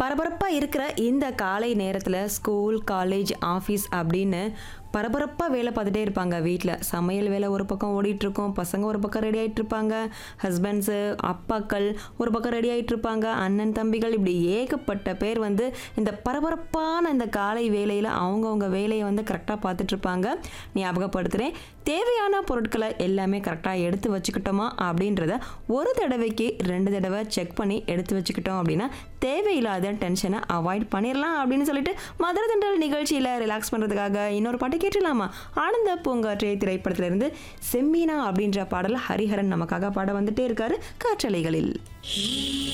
பரபரப்பாக இருக்கிற இந்த காலை நேரத்தில் ஸ்கூல் காலேஜ் ஆஃபீஸ் அப்படின்னு பரபரப்பாக வேலை பார்த்துட்டே இருப்பாங்க வீட்டில் சமையல் வேலை ஒரு பக்கம் ஓடிட்டு இருக்கும் பசங்க ஒரு பக்கம் ரெடி ஆகிட்டு இருப்பாங்க ஹஸ்பண்ட்ஸு அப்பாக்கள் ஒரு பக்கம் ரெடி ஆகிட்டு இருப்பாங்க அண்ணன் தம்பிகள் இப்படி ஏகப்பட்ட பேர் வந்து இந்த பரபரப்பான இந்த காலை வேலையில் அவங்கவுங்க வேலையை வந்து கரெக்டாக பார்த்துட்டு இருப்பாங்க ஞாபகப்படுத்துகிறேன் தேவையான பொருட்களை எல்லாமே கரெக்டாக எடுத்து வச்சுக்கிட்டோமா அப்படின்றத ஒரு தடவைக்கு ரெண்டு தடவை செக் பண்ணி எடுத்து வச்சுக்கிட்டோம் அப்படின்னா தேவையில்லாத டென்ஷனை அவாய்ட் பண்ணிடலாம் அப்படின்னு சொல்லிட்டு மதுரை தண்டல் நிகழ்ச்சியில் ரிலாக்ஸ் பண்ணுறதுக்காக இன்னொரு பாட்டு கேட்டுடலாமா ஆனந்த பூங்காற்றே திரைப்படத்திலிருந்து செம்மீனா அப்படின்ற பாடல் ஹரிஹரன் நமக்காக பாட வந்துட்டே இருக்காரு காற்றலைகளில்